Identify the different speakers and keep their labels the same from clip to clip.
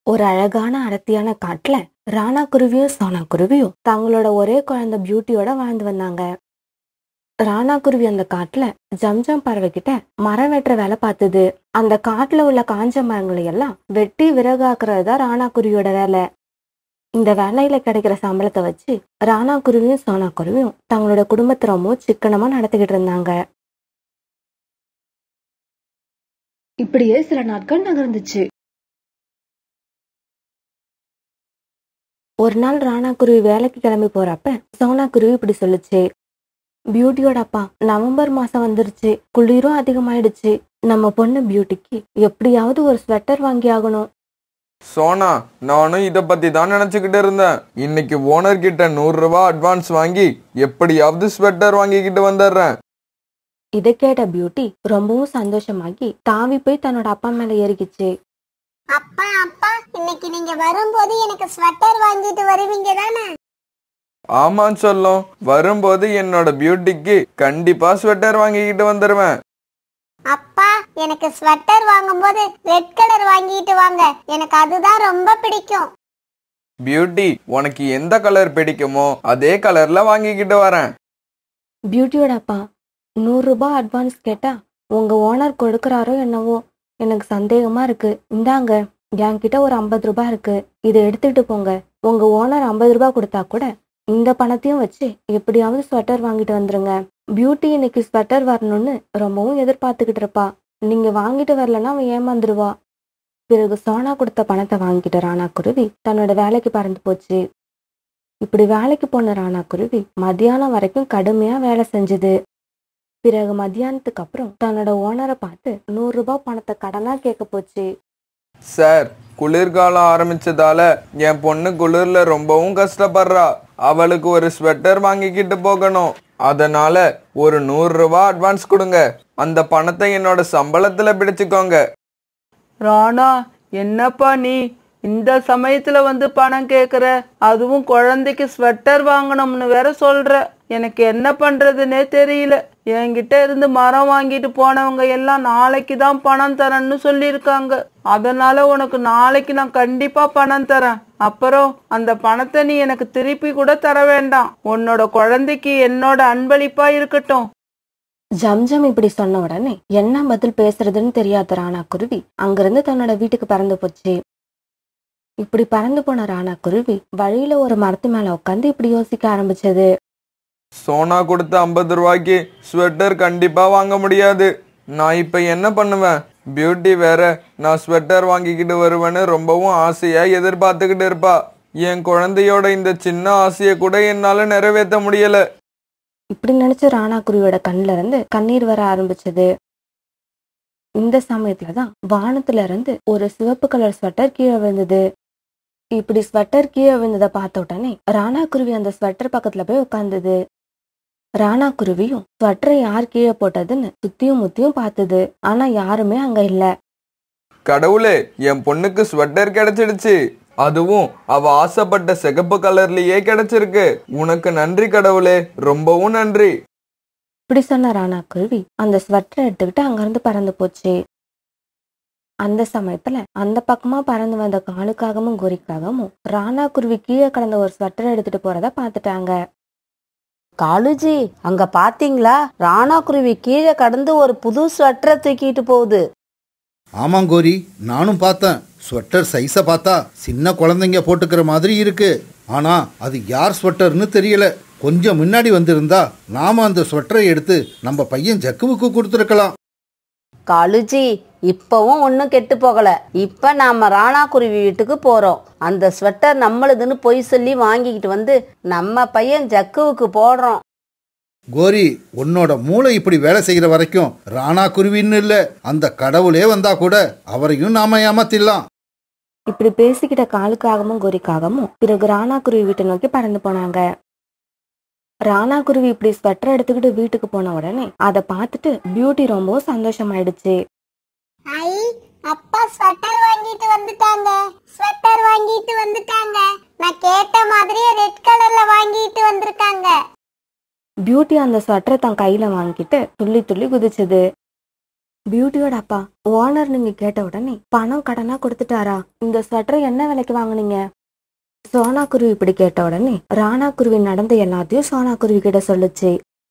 Speaker 1: ஒரு அழகான அடர்த்தியான காட்டுல ராணா குருவியும் சோனா குருவியும் தங்களோட ஒரே குழந்தை பியூட்டியோட வாழ்ந்து வந்தாங்க ராணா குருவி அந்த காட்டுல ஜம்ஜம் பறவை கிட்ட மரம் வெட்டுற வேலை பார்த்தது அந்த காட்டுல உள்ள காஞ்ச மரங்களை எல்லாம் வெட்டி விறகாக்குறது தான் ராணா குருவியோட வேலை இந்த வேலையில கிடைக்கிற சம்பளத்தை வச்சு ராணா குருவியும் சோனா குருவியும் தங்களோட குடும்பத்தை ரொம்ப சிக்கனமா நடத்திக்கிட்டு இருந்தாங்க இப்படியே சில நாட்கள் நகர்ந்துச்சு ஒரு நாள் ராணா குருவி வேலைக்கு கிளம்பி போறப்ப சோனா குருவி இப்படி சொல்லுச்சு பியூட்டியோட அப்பா நவம்பர் மாசம் வந்துருச்சு குளிரும் அதிகமாயிடுச்சு நம்ம பொண்ணு பியூட்டிக்கு எப்படியாவது ஒரு ஸ்வெட்டர் வாங்கி ஆகணும்
Speaker 2: சோனா நானும் இத பத்தி தான் நினைச்சுக்கிட்டு இருந்தேன் இன்னைக்கு ஓனர் கிட்ட நூறு ரூபாய் அட்வான்ஸ் வாங்கி எப்படியாவது ஸ்வெட்டர் வாங்கிக்கிட்டு வந்துடுறேன்
Speaker 1: இதை கேட்ட பியூட்டி ரொம்பவும் சந்தோஷமாகி தாவி போய் தன்னோட அப்பா மேல ஏறிக்கிச்சு
Speaker 3: அப்பா அப்பா இன்னைக்கு நீங்க வரும்போது எனக்கு ஸ்வெட்டர் வாங்கிட்டு வருவீங்க தானே
Speaker 2: ஆமான்னு சொல்லும் வரும்போது என்னோட பியூட்டிக்கு கண்டிப்பா ஸ்வெட்டர் வாங்கிக்கிட்டு வந்துடுவேன்
Speaker 3: அப்பா எனக்கு ஸ்வெட்டர் வாங்கும்போது ரெட் கலர் வாங்கிட்டு வாங்க எனக்கு அதுதான் ரொம்ப பிடிக்கும்
Speaker 2: பியூட்டி உனக்கு எந்த கலர் பிடிக்குமோ அதே கலர்ல வாங்கிக்கிட்டு வரேன்
Speaker 1: பியூட்டியோட அப்பா நூறு ரூபாய் அட்வான்ஸ் கேட்டா உங்க ஓனர் கொடுக்கறாரோ என்னவோ எனக்கு சந்தேகமா இருக்கு இந்தாங்க என்கிட்ட ஒரு ஐம்பது ரூபாய் இருக்கு இதை எடுத்துட்டு போங்க உங்க ஓனர் ஐம்பது ரூபாய் கொடுத்தா கூட இந்த பணத்தையும் வச்சு எப்படியாவது ஸ்வெட்டர் வாங்கிட்டு வந்துருங்க பியூட்டி இன்னைக்கு ஸ்வெட்டர் வரணும்னு ரொம்பவும் எதிர்பார்த்துக்கிட்டு இருப்பா நீங்க வாங்கிட்டு வரலன்னா அவன் ஏமாந்துருவா பிறகு சோனா கொடுத்த பணத்தை வாங்கிட்டு ராணா குருவி தன்னோட வேலைக்கு பறந்து போச்சு இப்படி வேலைக்கு போன ராணா குருவி மத்தியானம் வரைக்கும் கடுமையா வேலை செஞ்சது பிறகு மத்தியானத்துக்கு அப்புறம் தன்னோட ஓனரை பார்த்து நூறு ரூபாய் பணத்தை கடனா கேட்க போச்சு
Speaker 2: சார் குளிர்காலம் ஆரம்பிச்சதால என் பொண்ணு குளிர்ல ரொம்பவும் கஷ்டப்படுறா அவளுக்கு ஒரு ஸ்வெட்டர் வாங்கிக்கிட்டு போகணும் அதனால ஒரு நூறு ரூபாய் அட்வான்ஸ் கொடுங்க அந்த பணத்தை என்னோட சம்பளத்துல பிடிச்சுக்கோங்க
Speaker 4: ராணா என்னப்பா நீ இந்த சமயத்துல வந்து பணம் கேக்குற அதுவும் குழந்தைக்கு ஸ்வெட்டர் வாங்கணும்னு வேற சொல்ற எனக்கு என்ன பண்றதுனே தெரியல என்கிட்ட இருந்து மரம் வாங்கிட்டு போனவங்க எல்லாம் நாளைக்கு தான் பணம் தரேன்னு சொல்லியிருக்காங்க அதனால உனக்கு நாளைக்கு நான் கண்டிப்பா பணம் தரேன் அப்புறம் அந்த பணத்தை நீ எனக்கு திருப்பி கூட தர வேண்டாம் உன்னோட குழந்தைக்கு என்னோட அன்பளிப்பா இருக்கட்டும்
Speaker 1: ஜம்ஜம் இப்படி சொன்ன உடனே என்ன பதில் பேசுறதுன்னு தெரியாத ராணா குருவி அங்கிருந்து தன்னோட வீட்டுக்கு பறந்து போச்சு இப்படி பறந்து போன ராணா குருவி வழியில ஒரு மரத்து மேல உட்காந்து இப்படி யோசிக்க ஆரம்பிச்சது
Speaker 2: சோனா கொடுத்த ஐம்பது ரூபாய்க்கு ஸ்வெட்டர் கண்டிப்பா வாங்க முடியாது நான் இப்ப என்ன பண்ணுவேன் பியூட்டி வேற நான் ஸ்வெட்டர் வாங்கிக்கிட்டு வருவேன்னு ரொம்பவும் ஆசையா எதிர்பார்த்துக்கிட்டு இருப்பா என் குழந்தையோட இந்த சின்ன ஆசையை கூட என்னால நிறைவேற்ற முடியல
Speaker 1: இப்படி நினைச்சு ராணா குருவியோட கண்ணுல இருந்து கண்ணீர் வர ஆரம்பிச்சது இந்த சமயத்துலதான் வானத்துல இருந்து ஒரு சிவப்பு கலர் ஸ்வெட்டர் கீழே விழுந்தது இப்படி ஸ்வெட்டர் கீழே விழுந்ததை பார்த்த உடனே ராணா குருவி அந்த ஸ்வெட்டர் பக்கத்துல போய் உட்கார்ந்தது ராணா குருவியும் ஸ்வெட்டரை யார் கீழே போட்டதுன்னு சுத்தியும் முத்தியும் பார்த்தது ஆனா யாருமே அங்க இல்ல
Speaker 2: கடவுளே என் பொண்ணுக்கு ஸ்வெட்டர் கிடைச்சிடுச்சு அதுவும் அவ ஆசைப்பட்ட சிகப்பு கலர்லயே கிடைச்சிருக்கு உனக்கு நன்றி கடவுளே ரொம்பவும் நன்றி
Speaker 1: இப்படி சொன்ன ராணா குருவி அந்த ஸ்வெட்டரை எடுத்துக்கிட்டு அங்கிருந்து பறந்து போச்சு அந்த சமயத்துல அந்த பக்கமா பறந்து வந்த காலுக்காகவும் கோரிக்காகவும் ராணா குருவி கீழே கடந்த ஒரு ஸ்வெட்டரை எடுத்துட்டு போறத பார்த்துட்டாங்க
Speaker 5: காலுஜி அங்க பாத்தீங்களா ராணா குருவி கீழே கடந்து ஒரு புது ஸ்வெட்டரை தூக்கிட்டு போகுது
Speaker 6: ஆமாங்கோரி நானும் பார்த்தேன் ஸ்வெட்டர் சைஸை பார்த்தா சின்ன குழந்தைங்க போட்டுக்கிற மாதிரி இருக்கு ஆனா அது யார் ஸ்வெட்டர்னு தெரியல கொஞ்சம் முன்னாடி வந்திருந்தா நாம அந்த ஸ்வெட்டரை எடுத்து நம்ம பையன் ஜக்குவுக்கு கொடுத்துருக்கலாம்
Speaker 5: காலுஜி இப்பவும் ஒன்றும் கெட்டு போகல இப்ப நாம ராணா குருவி வீட்டுக்கு போறோம் அந்த ஸ்வெட்டர் நம்மளுதுன்னு பொய் சொல்லி வாங்கிக்கிட்டு வந்து நம்ம பையன் ஜக்குவுக்கு போடுறோம்
Speaker 6: கோரி உன்னோட மூளை இப்படி வேலை செய்கிற வரைக்கும் ராணா குருவின்னு இல்ல அந்த கடவுளே வந்தா கூட அவரையும் நாம ஏமாத்திடலாம்
Speaker 1: இப்படி பேசிக்கிட்ட காலுக்காகவும் கோரிக்காகவும் பிறகு ராணா குருவி வீட்டை நோக்கி பறந்து போனாங்க ராணா குருவி இப்படி ஸ்வெட்டர் எடுத்துக்கிட்டு வீட்டுக்கு போன உடனே அதை பார்த்துட்டு பியூட்டி ரொம்பவும் சந்தோஷமாயிடுச்சு
Speaker 3: ஐ அப்பா ஸ்வெட்டர் வாங்கிட்டு வந்துட்டாங்க ஸ்வெட்டர் வாங்கிட்டு வந்துட்டாங்க நான் கேட்ட மாதிரியே ரெட் கலர்ல வாங்கிட்டு வந்திருக்காங்க
Speaker 1: பியூட்டி அந்த ஸ்வெட்டரை தன் கையில வாங்கிட்டு துள்ளி துள்ளி குதிச்சது பியூட்டியோட அப்பா ஓனர் நீங்க கேட்ட உடனே பணம் கடனா கொடுத்துட்டாரா இந்த ஸ்வெட்டரை என்ன விலைக்கு வாங்குனீங்க சோனா குருவி இப்படி கேட்ட உடனே ராணா குருவி நடந்த எல்லாத்தையும் சோனா குருவி கிட்ட சொல்லுச்சு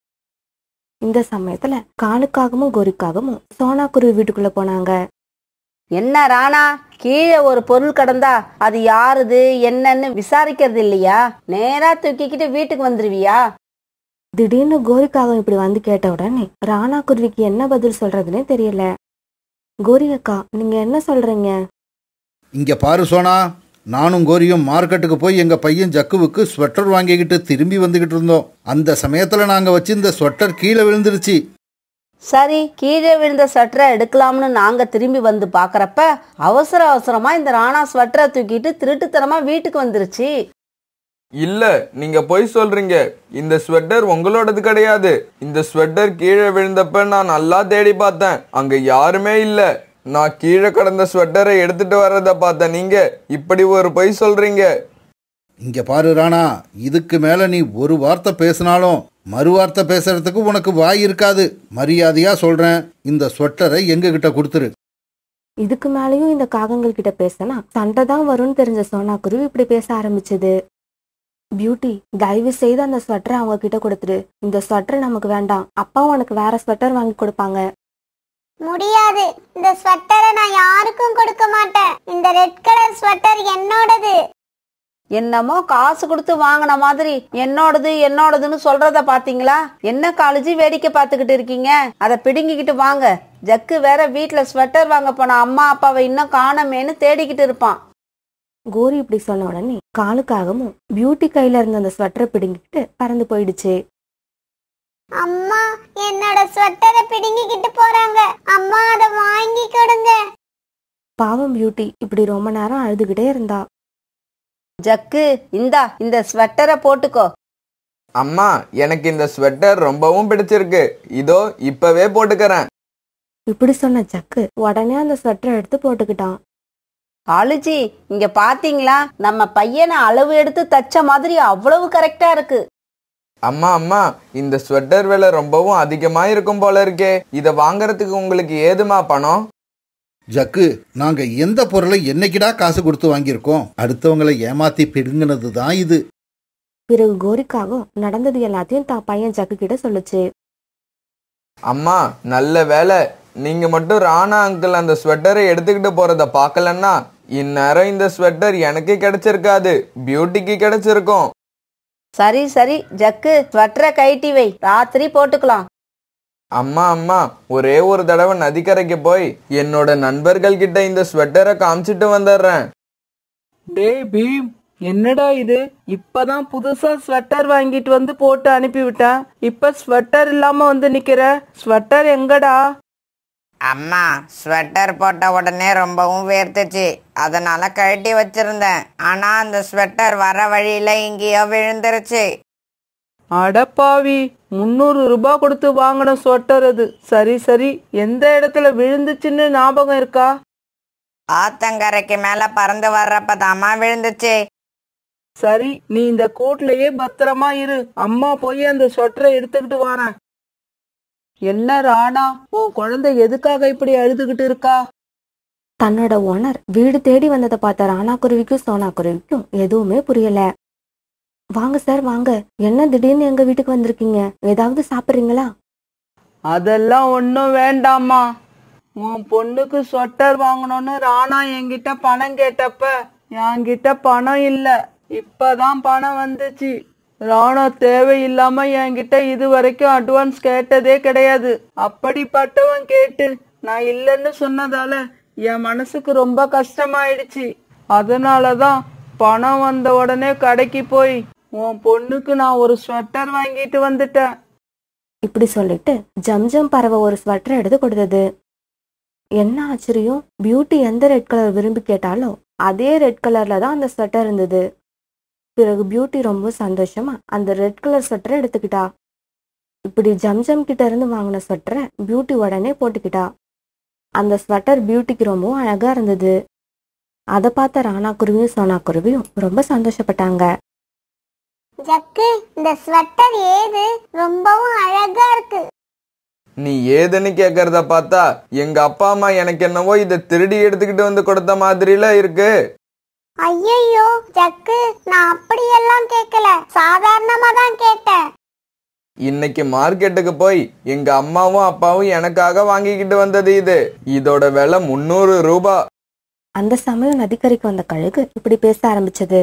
Speaker 1: இந்த சமயத்துல காலுக்காகவும் கோரிக்காகவும் சோனா குருவி வீட்டுக்குள்ள போனாங்க
Speaker 5: என்ன ராணா கீழே ஒரு பொருள் கடந்தா அது யாருது என்னன்னு விசாரிக்கிறது இல்லையா நேரா தூக்கிக்கிட்டு வீட்டுக்கு வந்துருவியா
Speaker 1: திடீர்னு கோரிக்காகம் இப்படி வந்து கேட்ட உடனே ராணா குருவிக்கு என்ன பதில் சொல்றதுன்னே தெரியல கோரி அக்கா நீங்க என்ன சொல்றீங்க
Speaker 6: இங்க பாரு சோனா நானும் கோரியும் மார்க்கெட்டுக்கு போய் எங்க பையன் ஜக்குவுக்கு ஸ்வெட்டர் வாங்கிக்கிட்டு திரும்பி வந்துகிட்டு இருந்தோம் அந்த சமயத்துல நாங்க வச்சிருந்த ஸ்வெட்டர் கீழே விழுந்துருச்சு
Speaker 5: சரி கீழே விழுந்த ஸ்வெட்டரை எடுக்கலாம்னு நாங்க திரும்பி வந்து பாக்குறப்ப அவசர அவசரமா இந்த ராணா ஸ்வெட்டரை தூக்கிட்டு திருட்டுத்தனமா வீட்டுக்கு வந்துருச்சு
Speaker 2: இல்ல நீங்க பொய் சொல்றீங்க இந்த ஸ்வெட்டர் உங்களோடது கிடையாது இந்த ஸ்வெட்டர் கீழே விழுந்தப்ப நான் நல்லா தேடி பார்த்தேன் அங்க யாருமே இல்ல நான் கீழே கடந்த ஸ்வெட்டரை எடுத்துட்டு வர்றத பார்த்தேன் நீங்க இப்படி ஒரு பொய் சொல்றீங்க
Speaker 6: இங்க பாரு ராணா இதுக்கு மேல நீ ஒரு வார்த்தை பேசினாலும் மறு வார்த்தை பேசுறதுக்கு உனக்கு வாய் இருக்காது மரியாதையா சொல்றேன் இந்த ஸ்வெட்டரை எங்க கிட்ட கொடுத்துரு
Speaker 1: இதுக்கு மேலேயும் இந்த காகங்கள் கிட்ட பேசினா சண்டை தான் வரும்னு தெரிஞ்ச சோனா குருவி இப்படி பேச ஆரம்பிச்சது பியூட்டி தயவு செய்து அந்த ஸ்வெட்டரை அவங்க கிட்ட கொடுத்துரு இந்த ஸ்வெட்டர் நமக்கு வேண்டாம் அப்பா உனக்கு வேற ஸ்வெட்டர் வாங்கி கொடுப்பாங்க
Speaker 3: முடியாது இந்த ஸ்வெட்டரை நான் யாருக்கும் கொடுக்க மாட்டேன் இந்த ரெட் கலர் ஸ்வெட்டர் என்னோடது
Speaker 5: என்னமோ காசு கொடுத்து வாங்கின மாதிரி என்னோடது என்னோடதுன்னு சொல்றத பாத்தீங்களா என்ன காலேஜ் வேடிக்கை பார்த்துக்கிட்டு இருக்கீங்க அதை பிடுங்கிக்கிட்டு வாங்க ஜக்கு வேற வீட்ல ஸ்வெட்டர் வாங்க போன அம்மா அப்பாவை இன்னும் காணமேன்னு தேடிக்கிட்டு இருப்பான்
Speaker 1: கோரி இப்படி சொன்ன உடனே காலுக்காகவும் பியூட்டி கையில இருந்த அந்த ஸ்வெட்டரை பிடுங்கிட்டு பறந்து போயிடுச்சு
Speaker 3: அம்மா என்னோட ஸ்வெட்டரை பிடுங்கிக்கிட்டு போறாங்க அம்மா அதை வாங்கி கொடுங்க
Speaker 1: பாவம் பியூட்டி இப்படி ரொம்ப நேரம் அழுதுகிட்டே இருந்தா
Speaker 5: ஜக்கு இந்தா இந்த ஸ்வெட்டரை போட்டுக்கோ
Speaker 2: அம்மா எனக்கு இந்த ஸ்வெட்டர் ரொம்பவும் பிடிச்சிருக்கு இதோ இப்பவே போட்டுக்கிறேன்
Speaker 1: இப்படி சொன்ன ஜக்கு உடனே அந்த ஸ்வெட்டரை எடுத்து போட்டுக்கிட்டான்
Speaker 5: காலுஜி இங்க பாத்தீங்களா நம்ம பையனை அளவு எடுத்து தச்ச மாதிரி அவ்வளவு கரெக்டா இருக்கு
Speaker 2: அம்மா அம்மா இந்த ஸ்வெட்டர் விலை ரொம்பவும் அதிகமா இருக்கும் போல இருக்கே இத வாங்குறதுக்கு உங்களுக்கு ஏதுமா பணம்
Speaker 6: ஜக்கு நாங்க எந்த பொருளை என்னைக்கிடா காசு கொடுத்து வாங்கியிருக்கோம் அடுத்தவங்களை ஏமாத்தி பிடுங்கினது தான் இது
Speaker 1: பிறகு கோரிக்காகவும் நடந்தது எல்லாத்தையும் தான் பையன் ஜக்கு கிட்ட சொல்லுச்சு
Speaker 2: அம்மா நல்ல வேலை நீங்க மட்டும் ராணா அங்கிள் அந்த ஸ்வெட்டரை எடுத்துக்கிட்டு போறத பார்க்கலன்னா இந்நேரம் இந்த ஸ்வெட்டர் எனக்கு கிடைச்சிருக்காது பியூட்டிக்கு கிடைச்சிருக்கும்
Speaker 5: சரி சரி ஜக்கு ஸ்வெட்டரை கைட்டி வை ராத்திரி போட்டுக்கலாம்
Speaker 2: அம்மா அம்மா ஒரே ஒரு தடவை நதிக்கரைக்கு போய் என்னோட நண்பர்கள் கிட்ட இந்த ஸ்வெட்டரை காமிச்சிட்டு வந்துடுறேன்
Speaker 4: டேய் பீம் என்னடா இது இப்பதான் புதுசா ஸ்வெட்டர் வாங்கிட்டு வந்து போட்டு அனுப்பி விட்டேன் இப்ப ஸ்வெட்டர் இல்லாம வந்து நிக்கிற ஸ்வெட்டர் எங்கடா
Speaker 7: அம்மா ஸ்வெட்டர் போட்ட உடனே ரொம்பவும் வேர்த்துச்சு அதனால கழட்டி வச்சிருந்தேன் ஆனா அந்த ஸ்வெட்டர் வர வழியில எங்கேயோ விழுந்துருச்சு
Speaker 4: அடப்பாவி முந்நூறு ரூபாய் கொடுத்து வாங்கின ஸ்வெட்டர் அது சரி சரி எந்த இடத்துல விழுந்துச்சுன்னு ஞாபகம் இருக்கா
Speaker 7: ஆத்தங்கரைக்கு மேல பறந்து வர்றப்பதாம்மா விழுந்துச்சு
Speaker 4: சரி நீ இந்த கூட்லயே பத்திரமா இரு அம்மா போய் அந்த ஸ்வெட்டரை எடுத்துக்கிட்டு வரேன் என்ன ராணா உன் குழந்தை எதுக்காக இப்படி அழுதுகிட்டு இருக்கா
Speaker 1: தன்னோட ஓனர் வீடு தேடி வந்ததை பார்த்த ராணா குருவிக்கும் சோனா குருவிக்கும் எதுவுமே புரியல வாங்க சார் வாங்க என்ன திடீர்னு எங்க வீட்டுக்கு வந்திருக்கீங்க ஏதாவது சாப்பிடுறீங்களா
Speaker 4: அதெல்லாம் ஒன்றும் வேண்டாம்மா உன் பொண்ணுக்கு ஸ்வெட்டர் வாங்கணும்னு ராணா என்கிட்ட பணம் கேட்டப்ப என்கிட்ட பணம் இல்ல இப்பதான் பணம் வந்துச்சு ராணா தேவையில்லாம என்கிட்ட இது வரைக்கும் அட்வான்ஸ் கேட்டதே கிடையாது அப்படிப்பட்டவன் கேட்டு நான் இல்லைன்னு சொன்னதால என் மனசுக்கு ரொம்ப கஷ்டமாயிடுச்சு அதனாலதான் பணம் வந்த உடனே கடைக்கு போய் உன் பொண்ணுக்கு நான் ஒரு ஸ்வெட்டர் வாங்கிட்டு வந்துட்டேன்
Speaker 1: இப்படி சொல்லிட்டு ஜம்ஜம் பறவை ஒரு ஸ்வெட்டர் எடுத்து கொடுத்தது என்ன ஆச்சரியம் பியூட்டி எந்த ரெட் கலர் விரும்பி கேட்டாலோ அதே ரெட் கலர்ல தான் அந்த ஸ்வெட்டர் இருந்தது பிறகு பியூட்டி ரொம்ப சந்தோஷமா அந்த ரெட் கலர் ஸ்வெட்டரை எடுத்துக்கிட்டா இப்படி ஜம்ஜம் கிட்ட இருந்து வாங்கின ஸ்வெட்டரை பியூட்டி உடனே போட்டுக்கிட்டா அந்த ஸ்வெட்டர் பியூட்டிக்கு ரொம்பவும் அழகா இருந்தது அதை பார்த்த ராணா குருவியும் சோனா குருவியும் ரொம்ப சந்தோஷப்பட்டாங்க
Speaker 3: ஜக்கு இந்த ஸ்வெட்டர் ஏது ரொம்பவும் அழகா இருக்கு
Speaker 2: நீ ஏதுன்னு கேக்குறத பார்த்தா எங்க அப்பா அம்மா எனக்கு என்னவோ இதை திருடி எடுத்துக்கிட்டு வந்து கொடுத்த மாதிரில இருக்கு
Speaker 3: ஐயையோ ஜக்கு நான் அப்படியெல்லாம் கேட்கல சாதாரணமா தான் கேட்டேன்
Speaker 2: இன்னைக்கு மார்க்கெட்டுக்கு போய் எங்க அம்மாவும் அப்பாவும் எனக்காக வாங்கிக்கிட்டு வந்தது இது இதோட விலை முந்நூறு ரூபாய்
Speaker 1: அந்த சமயம் நதிக்கரைக்கு வந்த கழுகு இப்படி பேச ஆரம்பிச்சது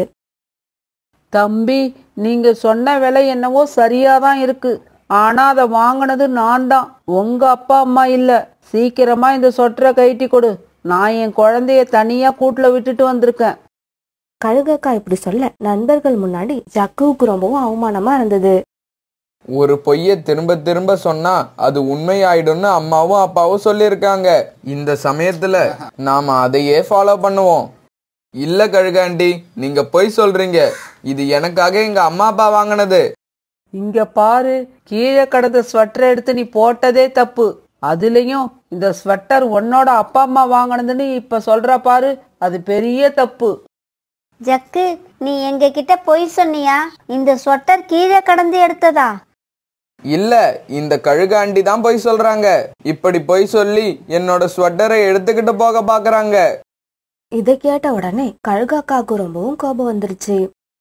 Speaker 4: தம்பி நீங்க சொன்ன விலை என்னவோ சரியா தான் இருக்கு ஆனா அதை வாங்கினது நான் தான் உங்க அப்பா அம்மா இல்ல சீக்கிரமா இந்த சொட்டரை கைட்டி கொடு நான் என் குழந்தைய தனியா கூட்டுல விட்டுட்டு வந்திருக்கேன்
Speaker 1: கழுகக்கா இப்படி சொல்ல நண்பர்கள் முன்னாடி ஜக்குவுக்கு ரொம்பவும் அவமானமா இருந்தது
Speaker 2: ஒரு பொய்ய திரும்ப திரும்ப சொன்னா அது உண்மையாயிடும்னு அம்மாவும் அப்பாவும் சொல்லியிருக்காங்க இந்த சமயத்துல நாம அதையே ஃபாலோ பண்ணுவோம் இல்ல கழுகாண்டி நீங்க பொய் சொல்றீங்க இது எனக்காக எங்க அம்மா அப்பா வாங்கினது
Speaker 4: இங்க பாரு கீழே கடந்த ஸ்வெட்டரை எடுத்து நீ போட்டதே தப்பு அதுலயும் இந்த ஸ்வெட்டர் உன்னோட அப்பா அம்மா வாங்கினதுன்னு இப்ப சொல்ற பாரு அது பெரிய தப்பு
Speaker 3: ஜக்கு நீ எங்க கிட்ட பொய் சொன்னியா இந்த ஸ்வெட்டர் கீழே கடந்து எடுத்ததா
Speaker 2: இல்ல இந்த கழுகாண்டி தான் பொய் சொல்றாங்க இப்படி பொய் சொல்லி என்னோட ஸ்வெட்டரை எடுத்துக்கிட்டு போக பாக்குறாங்க
Speaker 1: இதை கேட்ட உடனே கழுகாக்காவுக்கு ரொம்பவும் கோபம் வந்துருச்சு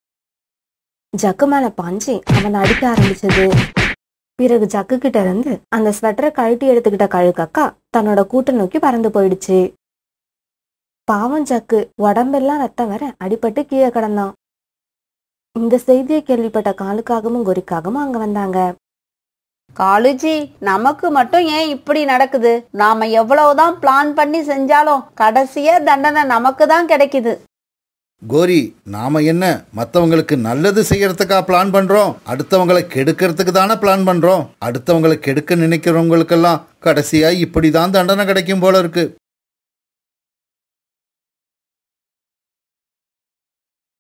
Speaker 1: ஜக்கு மேல பாஞ்சு அவனை அடிக்க ஆரம்பிச்சது பிறகு ஜக்கு கிட்ட இருந்து அந்த ஸ்வெட்டரை கழட்டி எடுத்துக்கிட்ட கழுகக்கா தன்னோட கூட்டை நோக்கி பறந்து போயிடுச்சு பாவம் ஜக்கு உடம்பெல்லாம் ரத்தம் வர அடிபட்டு கீழே கிடந்தான் இந்த செய்தியை கேள்விப்பட்ட காலுக்காகவும் கொரிக்காகவும் அங்க வந்தாங்க
Speaker 5: காலுஜி நமக்கு மட்டும் ஏன் இப்படி நடக்குது நாம எவ்வளவுதான் பிளான் பண்ணி செஞ்சாலும் கடைசியா தண்டனை நமக்கு தான் கிடைக்குது
Speaker 6: கோரி நாம என்ன மற்றவங்களுக்கு நல்லது செய்யறதுக்கா பிளான் பண்றோம் அடுத்தவங்களை கெடுக்கிறதுக்கு தானே பிளான் பண்றோம் அடுத்தவங்களை கெடுக்க நினைக்கிறவங்களுக்கெல்லாம் கடைசியா இப்படி தான் தண்டனை கிடைக்கும் போல இருக்கு